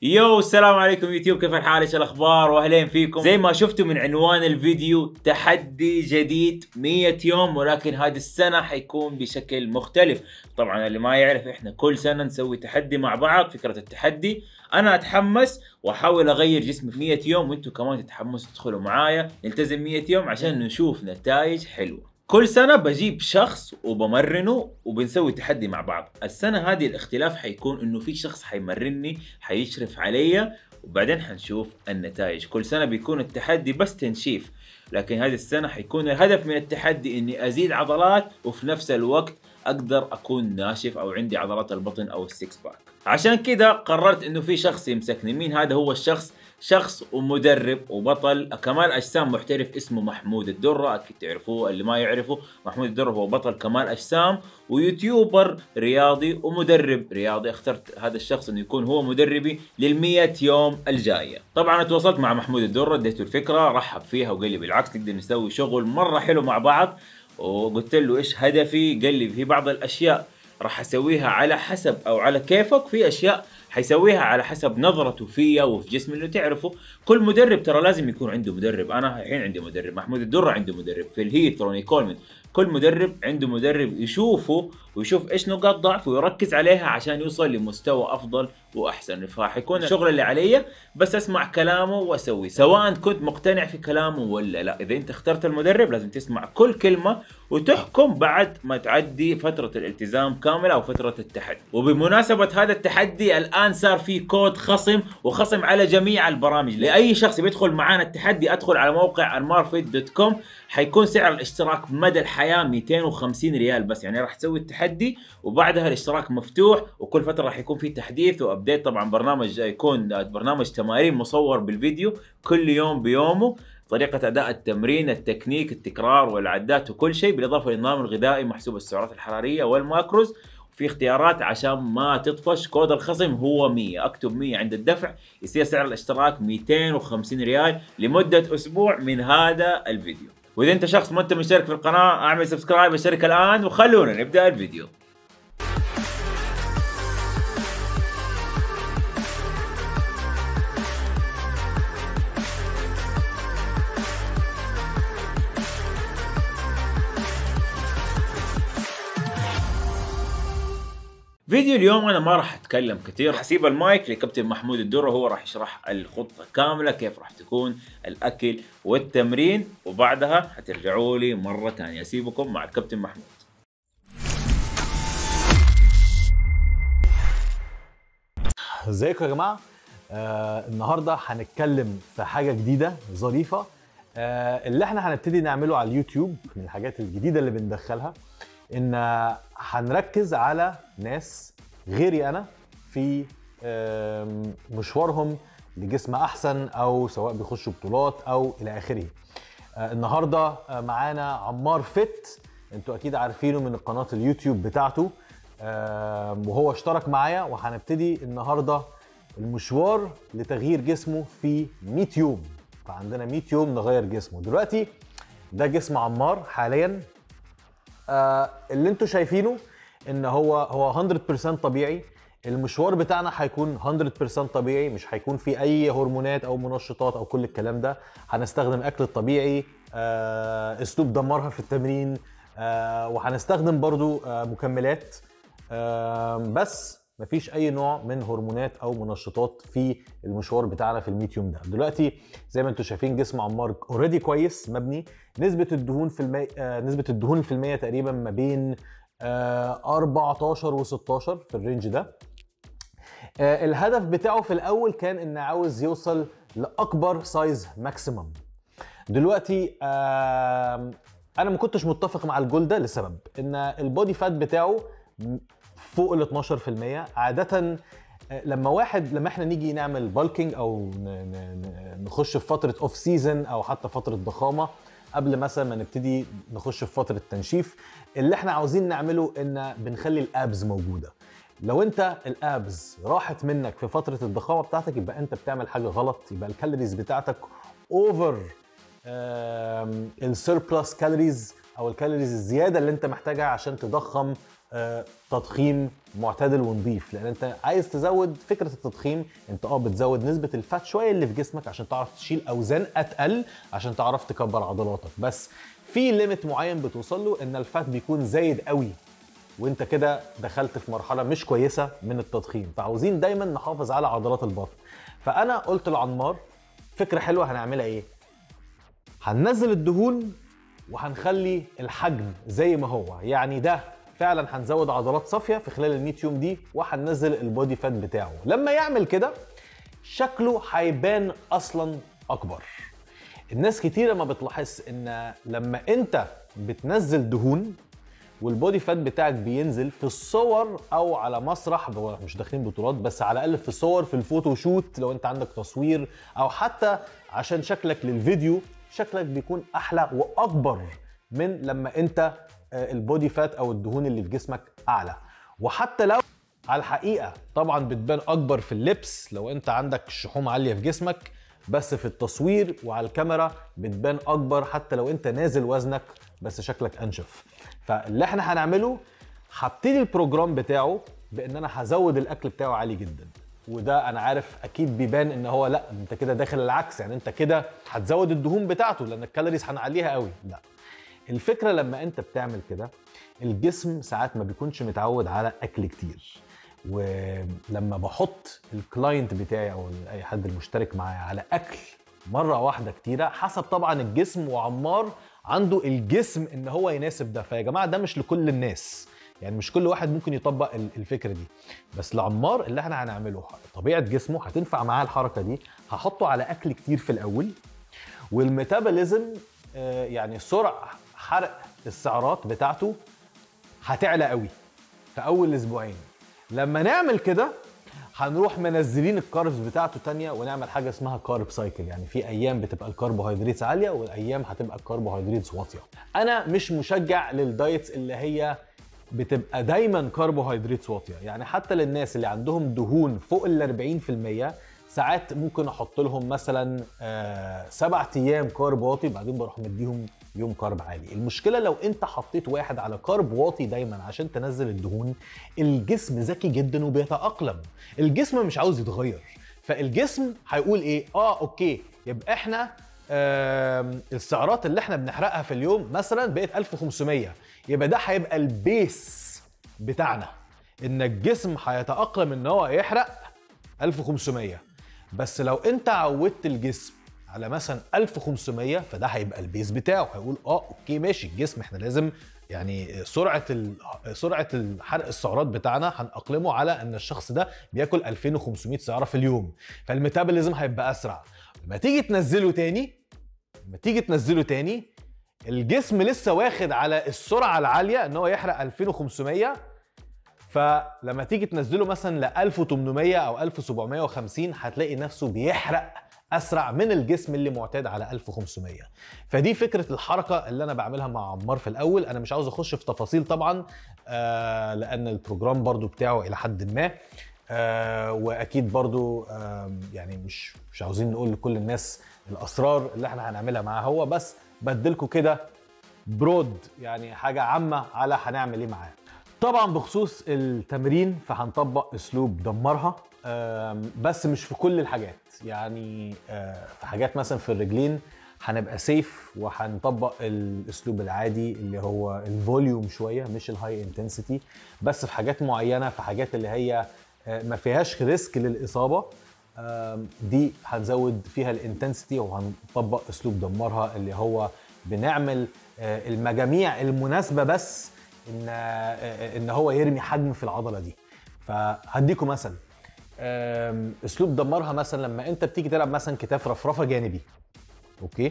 يو السلام عليكم يوتيوب كيف الحال ايش الاخبار واهلين فيكم زي ما شفتوا من عنوان الفيديو تحدي جديد 100 يوم ولكن هذه السنه حيكون بشكل مختلف طبعا اللي ما يعرف احنا كل سنه نسوي تحدي مع بعض فكره التحدي انا اتحمس واحاول اغير جسمي في 100 يوم وانتم كمان تتحمسوا تدخلوا معايا نلتزم 100 يوم عشان نشوف نتائج حلوه كل سنة بجيب شخص وبمرنه وبنسوي تحدي مع بعض السنة هذه الاختلاف حيكون انه في شخص حيمرني حيشرف علي وبعدين حنشوف النتائج كل سنة بيكون التحدي بس تنشيف لكن هذه السنة حيكون الهدف من التحدي اني ازيد عضلات وفي نفس الوقت اقدر اكون ناشف او عندي عضلات البطن او السكس باك عشان كذا قررت انه في شخص يمسكني مين هذا هو الشخص شخص ومدرب وبطل كمال اجسام محترف اسمه محمود الدره اكيد تعرفوه اللي ما يعرفه محمود الدره هو بطل كمال اجسام ويوتيوبر رياضي ومدرب رياضي اخترت هذا الشخص انه يكون هو مدربي لل100 يوم الجايه طبعا تواصلت مع محمود الدره اديته الفكره رحب فيها وقال لي بالعكس نقدر نسوي شغل مره حلو مع بعض وقلت له ايش هدفي قال لي في بعض الاشياء راح اسويها على حسب او على كيفك في اشياء حيسويها على حسب نظرته فيا وفي جسمي اللي تعرفوا كل مدرب ترى لازم يكون عنده مدرب انا الحين عندي مدرب محمود الدره عنده مدرب في الهيت روني كولمن كل مدرب عنده مدرب يشوفه ويشوف ايش نقاط ضعفه ويركز عليها عشان يوصل لمستوى افضل واحسن فحيكون الشغل اللي علي بس اسمع كلامه واسوي سواء كنت مقتنع في كلامه ولا لا اذا انت اخترت المدرب لازم تسمع كل كلمه وتحكم بعد ما تعدي فتره الالتزام كامله او فتره التحدي وبمناسبه هذا التحدي الان صار في كود خصم وخصم على جميع البرامج لاي شخص بيدخل معانا التحدي ادخل على موقع انمارفيت دوت كوم حيكون سعر الاشتراك مدى الحياه 250 ريال بس يعني راح تسوي التحدي وبعدها الاشتراك مفتوح وكل فتره راح يكون في تحديث وابديت طبعا برنامج يكون برنامج تمارين مصور بالفيديو كل يوم بيومه طريقة أداء التمرين، التكنيك، التكرار والعدات وكل شيء بالإضافة للنظام الغذائي محسوب السعرات الحرارية والماكروز في اختيارات عشان ما تطفش كود الخصم هو 100 اكتب 100 عند الدفع يصير سعر الاشتراك 250 ريال لمدة أسبوع من هذا الفيديو واذا انت شخص ما انت مشترك في القناه اعمل سبسكرايب اشترك الان وخلونا نبدا الفيديو فيديو اليوم انا ما راح اتكلم كثير حسيب المايك لكابتن محمود الدره هو راح يشرح الخطه كامله كيف راح تكون الاكل والتمرين وبعدها حترجعوا لي مره ثانيه اسيبكم مع الكابتن محمود ازيكم يا جماعه آه النهارده هنتكلم في حاجه جديده ظريفه آه اللي احنا هنبتدي نعمله على اليوتيوب من الحاجات الجديده اللي بندخلها ان هنركز على ناس غيري انا في مشوارهم لجسم احسن او سواء بيخشوا بطولات او الى اخره النهارده معانا عمار فت انتوا اكيد عارفينه من قناه اليوتيوب بتاعته وهو اشترك معايا وهنبتدي النهارده المشوار لتغيير جسمه في 100 يوم فعندنا 100 يوم نغير جسمه دلوقتي ده جسم عمار حاليا آه اللي انتوا شايفينه ان هو هو 100% طبيعي المشوار بتاعنا هيكون 100% طبيعي مش هيكون فيه اي هرمونات او منشطات او كل الكلام ده هنستخدم اكل الطبيعي آه اسلوب دمرها في التمرين آه وهنستخدم برضو آه مكملات آه بس مفيش اي نوع من هرمونات او منشطات في المشوار بتاعنا في ال100 يوم ده دلوقتي زي ما انتم شايفين جسم عمار اوريدي كويس مبني نسبه الدهون في المي... آه نسبه الدهون في المية تقريبا ما بين آه 14 و16 في الرينج ده آه الهدف بتاعه في الاول كان ان عاوز يوصل لاكبر سايز ماكسيمم دلوقتي آه انا ما كنتش متفق مع الجول ده لسبب ان البودي فات بتاعه فوق ال 12% عاده لما واحد لما احنا نيجي نعمل بالكينج او نخش في فتره اوف سيزون او حتى فتره ضخامه قبل مثلا ما نبتدي نخش في فتره تنشيف اللي احنا عاوزين نعمله ان بنخلي الابز موجوده لو انت الابز راحت منك في فتره الضخامه بتاعتك يبقى انت بتعمل حاجه غلط يبقى الكالوريز بتاعتك اوفر السيربلس كالوريز او الكالوريز الزياده اللي انت محتاجها عشان تضخم آه، تضخيم معتدل ونظيف لان انت عايز تزود فكره التضخيم انت اه بتزود نسبه الفات شويه اللي في جسمك عشان تعرف تشيل اوزان اتقل عشان تعرف تكبر عضلاتك بس في ليميت معين بتوصل له ان الفات بيكون زايد قوي وانت كده دخلت في مرحله مش كويسه من التضخيم فعاوزين دايما نحافظ على عضلات البطن فانا قلت لعمار فكره حلوه هنعملها ايه هننزل الدهون وهنخلي الحجم زي ما هو يعني ده فعلا هنزود عضلات صافيه في خلال ال 100 يوم دي وهننزل البودي فات بتاعه لما يعمل كده شكله هيبان اصلا اكبر الناس كتيره ما بتلاحظ ان لما انت بتنزل دهون والبودي فات بتاعك بينزل في الصور او على مسرح هو مش داخلين بطولات بس على الاقل في الصور في الفوتوشوت لو انت عندك تصوير او حتى عشان شكلك للفيديو شكلك بيكون احلى واكبر من لما انت آه، البودي فات او الدهون اللي في جسمك اعلى وحتى لو على الحقيقه طبعا بتبان اكبر في اللبس لو انت عندك شحوم عاليه في جسمك بس في التصوير وعلى الكاميرا بتبان اكبر حتى لو انت نازل وزنك بس شكلك انشف فاللي احنا هنعمله هبتدي البروجرام بتاعه بان انا هزود الاكل بتاعه عالي جدا وده انا عارف اكيد بيبان ان هو لا انت كده داخل العكس يعني انت كده هتزود الدهون بتاعته لان الكالوريز هنعليها قوي لا الفكره لما انت بتعمل كده الجسم ساعات ما بيكونش متعود على اكل كتير ولما بحط الكلاينت بتاعي او اي حد المشترك معايا على اكل مره واحده كتيره حسب طبعا الجسم وعمار عنده الجسم ان هو يناسب ده فيا جماعه ده مش لكل الناس يعني مش كل واحد ممكن يطبق ال- الفكره دي بس لعمار اللي احنا هنعمله طبيعه جسمه هتنفع معاه الحركه دي هحطه على اكل كتير في الاول والميتابوليزم آه، يعني سرعه حرق السعرات بتاعته هتعلى قوي في اول اسبوعين لما نعمل كده هنروح منزلين الكاربس بتاعته تانية ونعمل حاجه اسمها كارب سايكل يعني في ايام بتبقى الكربوهيدرات عاليه والايام هتبقى الكربوهيدرات واطيه انا مش مشجع للدايتس اللي هي بتبقى دايما كربوهيدرات واطيه يعني حتى للناس اللي عندهم دهون فوق ال 40% ساعات ممكن احط لهم مثلا آه سبع ايام كارب واطي بعدين بروح مديهم يوم كارب عالي المشكله لو انت حطيت واحد على كارب واطي دايما عشان تنزل الدهون الجسم ذكي جدا وبيتاقلم الجسم مش عاوز يتغير فالجسم هيقول ايه اه اوكي يبقى احنا آم، السعرات اللي احنا بنحرقها في اليوم مثلا بقت 1500 يبقى ده هيبقى البيس بتاعنا ان الجسم هيتاقلم ان هو يحرق 1500 بس لو انت عودت الجسم على مثلا 1500 فده هيبقى البيس بتاعه هيقول اه اوكي ماشي الجسم احنا لازم يعني سرعه ال... سرعه حرق السعرات بتاعنا هنأقلمه على ان الشخص ده بياكل 2500 سعره في اليوم فالميتابوليزم هيبقى اسرع لما تيجي تنزله تاني لما تيجي تنزله تاني الجسم لسه واخد على السرعه العاليه ان هو يحرق 2500 فلما تيجي تنزله مثلا ل 1800 او 1750 هتلاقي نفسه بيحرق اسرع من الجسم اللي معتاد على 1500 فدي فكره الحركه اللي انا بعملها مع عمار في الاول انا مش عاوز اخش في تفاصيل طبعا آه لان البروجرام برضو بتاعه الى حد ما آه واكيد برضو آه يعني مش مش عاوزين نقول لكل الناس الاسرار اللي احنا هنعملها معاه هو بس بدلكوا كده برود يعني حاجه عامه على هنعمل ايه معاه طبعا بخصوص التمرين فهنطبق اسلوب دمرها آم، بس مش في كل الحاجات يعني آه، في حاجات مثلا في الرجلين هنبقى سيف وهنطبق الاسلوب العادي اللي هو الفوليوم شويه مش الهاي انتنسيتي بس في حاجات معينه في حاجات اللي هي آه، ما فيهاش ريسك للاصابه آم، دي هنزود فيها الانتنسيتي وهنطبق اسلوب دمرها اللي هو بنعمل آه، المجاميع المناسبه بس ان آه، ان هو يرمي حجم في العضله دي فهديكم مثل آم، اسلوب دمرها مثلا لما انت بتيجي تلعب مثلا كتاف رفرفه جانبي اوكي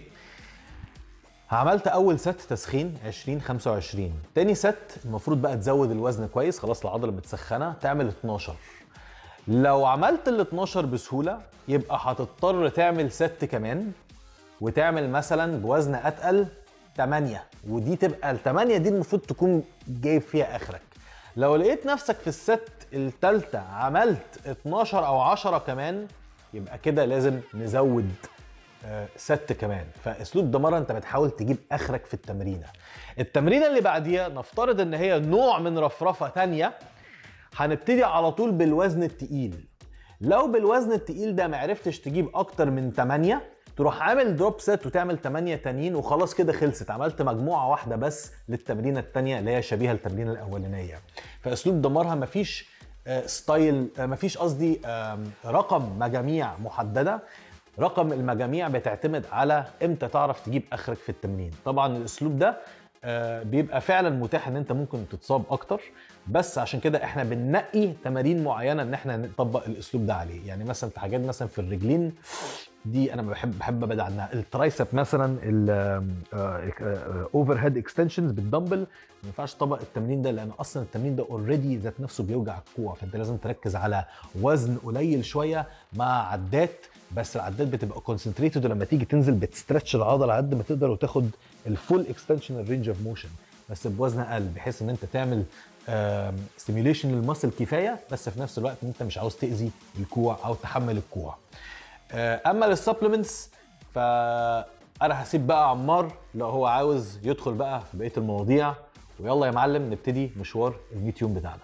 عملت اول ست تسخين 20 25 تاني ست المفروض بقى تزود الوزن كويس خلاص العضله متسخنه تعمل 12 لو عملت ال 12 بسهوله يبقى هتضطر تعمل ست كمان وتعمل مثلا بوزن اتقل 8 ودي تبقى ال 8 دي المفروض تكون جايب فيها اخرك لو لقيت نفسك في الست التالتة عملت 12 او 10 كمان يبقى كده لازم نزود آه، ست كمان فاسلوب دمار انت بتحاول تجيب اخرك في التمرينه التمرينه اللي بعديها نفترض ان هي نوع من رفرفه تانية هنبتدي على طول بالوزن التقيل لو بالوزن التقيل ده معرفتش تجيب اكتر من 8 تروح عامل دروب سيت وتعمل 8 تانيين وخلاص كده خلصت عملت مجموعه واحده بس للتمرينه التانية اللي هي شبيهه التمرينه الاولانيه فاسلوب دمارها مفيش آه، ستايل آه، مفيش قصدي آم، رقم مجاميع محدده رقم المجاميع بتعتمد على امتى تعرف تجيب اخرك في التمرين طبعا الاسلوب ده آه، بيبقى فعلا متاح ان انت ممكن تتصاب اكتر بس عشان كده احنا بننقي تمارين معينه ان احنا نطبق الاسلوب ده عليه يعني مثلا في حاجات مثلا في الرجلين دي انا بحب بحب ابعد عنها الترايسب مثلا الاوفر هيد اكستنشنز بالدمبل ما ينفعش تطبق التمرين ده لان اصلا التمرين ده اوريدي ذات نفسه بيوجع الكوع فانت لازم تركز على وزن قليل شويه مع عدات بس العدات بتبقى كونسنتريتد ولما تيجي تنزل بتسترتش العضله على قد ما تقدر وتاخد الفول اكستنشن رينج اوف موشن بس بوزن اقل بحيث ان انت تعمل ستيميوليشن للمسل كفايه بس في نفس الوقت انت مش عاوز تاذي الكوع او تحمل الكوع آه، اما للسبلمنتس فانا هسيب بقى عمار لو هو عاوز يدخل بقى في بقيه المواضيع ويلا يا معلم نبتدي مشوار ال 100 يوم بتاعنا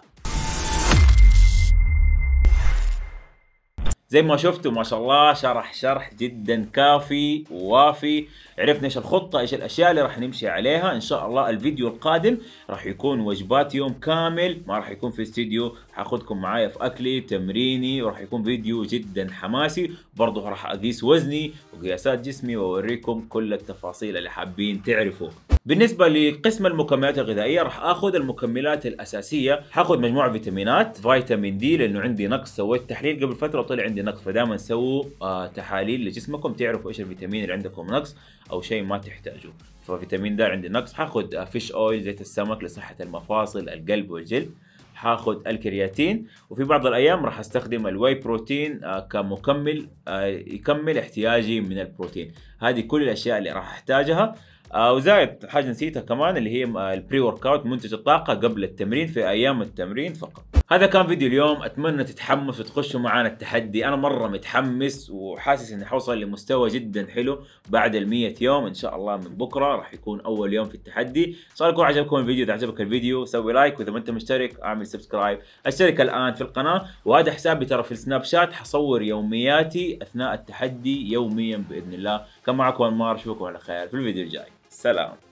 زي ما شفتوا ما شاء الله شرح شرح جدا كافي ووافي عرفنا ايش الخطه ايش الاشياء اللي راح نمشي عليها ان شاء الله الفيديو القادم راح يكون وجبات يوم كامل ما راح يكون في استديو حاخذكم معايا في اكلي تمريني وراح يكون فيديو جدا حماسي برضه راح اقيس وزني وقياسات جسمي واوريكم كل التفاصيل اللي حابين تعرفوا بالنسبه لقسم المكملات الغذائيه راح اخذ المكملات الاساسيه حاخذ مجموعه فيتامينات فيتامين دي لانه عندي نقص سويت تحليل قبل فتره وطلع عندي نقص فدائما سووا آه تحاليل لجسمكم تعرفوا ايش الفيتامين اللي عندكم نقص او شيء ما تحتاجوه ففيتامين د عندي نقص حاخذ آه فيش اويل زيت السمك لصحه المفاصل القلب والجلد حاخذ الكرياتين وفي بعض الايام راح استخدم الواي بروتين آه، كمكمل آه، يكمل احتياجي من البروتين هذه كل الاشياء اللي راح احتاجها آه، وزائد حاجه نسيتها كمان اللي هي آه، البري ورك اوت منتج الطاقه قبل التمرين في ايام التمرين فقط هذا كان فيديو اليوم اتمنى تتحمسوا وتخشوا معانا التحدي انا مره متحمس وحاسس اني حوصل لمستوى جدا حلو بعد ال يوم ان شاء الله من بكره راح يكون اول يوم في التحدي صار يكون عجبكم الفيديو اذا عجبك الفيديو سوي لايك واذا ما انت مشترك اعمل سبسكرايب اشترك الان في القناه وهذا حسابي ترى في السناب شات حصور يومياتي اثناء التحدي يوميا باذن الله كان معكم انمار اشوفكم على خير في الفيديو الجاي سلام